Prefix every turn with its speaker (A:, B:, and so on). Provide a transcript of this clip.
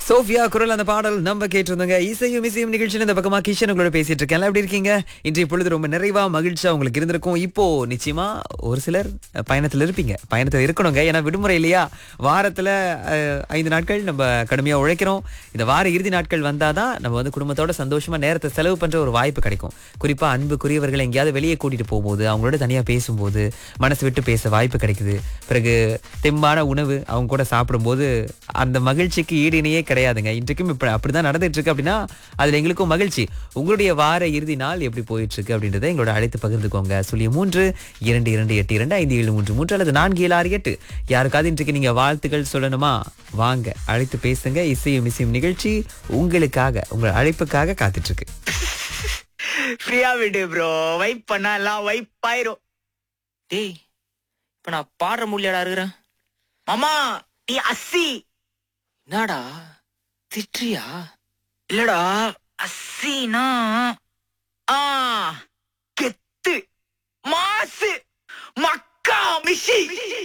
A: Sofia குரல் அந்த பாடல் நம்ம கேட்டிருந்தோங்க இசையும் இசையும் நிகழ்ச்சியில் இந்த பக்கமா கிஷன் உங்களோட பேசிட்டு இருக்கேன் எல்லாம் எப்படி இருக்கீங்க இன்றைய பொழுது ரொம்ப நிறைவா மகிழ்ச்சியா உங்களுக்கு இருந்திருக்கும் இப்போ நிச்சயமா ஒரு சிலர் பயணத்துல இருப்பீங்க பயணத்துல இருக்கணுங்க ஏன்னா விடுமுறை இல்லையா வாரத்துல அஹ், ஐந்து நாட்கள் நம்ம கடுமையா உழைக்கிறோம் இந்த வார இறுதி நாட்கள் வந்தாதான் நம்ம வந்து குடும்பத்தோட சந்தோஷமா நேரத்தை செலவு பண்ற ஒரு வாய்ப்பு கிடைக்கும் குறிப்பா அன்புக்குரியவர்களை எங்கேயாவது வெளியே கூட்டிட்டு போகும்போது அவங்களோட தனியா பேசும்போது மனசு விட்டு பேச வாய்ப்பு கிடைக்குது பிறகு தெம்பான உணவு அவங்க கூட சாப்பிடும்போது அந்த மகிழ்ச்சிக்கு ஈடு இணையே கிடையாதுங்க இன்றைக்கும் இப்ப அப்படிதான் நடந்துட்டு இருக்கு அப்படின்னா அதுல எங்களுக்கும் மகிழ்ச்சி உங்களுடைய வார இறுதி நாள் எப்படி போயிட்டு இருக்கு அப்படின்றத எங்களோட அழைத்து பகிர்ந்துக்கோங்க சொல்லி மூன்று இரண்டு இரண்டு எட்டு இரண்டு ஐந்து ஏழு மூன்று மூன்று அல்லது நான்கு ஏழு ஆறு எட்டு யாருக்காவது இன்றைக்கு நீங்க வாழ்த்துக்கள் சொல்லணுமா வாங்க அழைத்து பேசுங்க இசையும் இசையும் நிகழ்ச்சி உங்களுக்காக உங்கள் அழைப்புக்காக காத்துட்டு இருக்கு
B: ஃப்ரீயா விடு ப்ரோ வைப் பண்ணா எல்லாம் வைப் ஆயிரும்
C: டேய் இப்ப நான் பாடுற முடியாடா இருக்கிறேன்
B: மாமா நீ அஸ்ஸி
C: என்னடா திட்றியா
B: இல்லடா அஸ்ஸினா ஆ கெத்து மாசு மக்கா மிஷி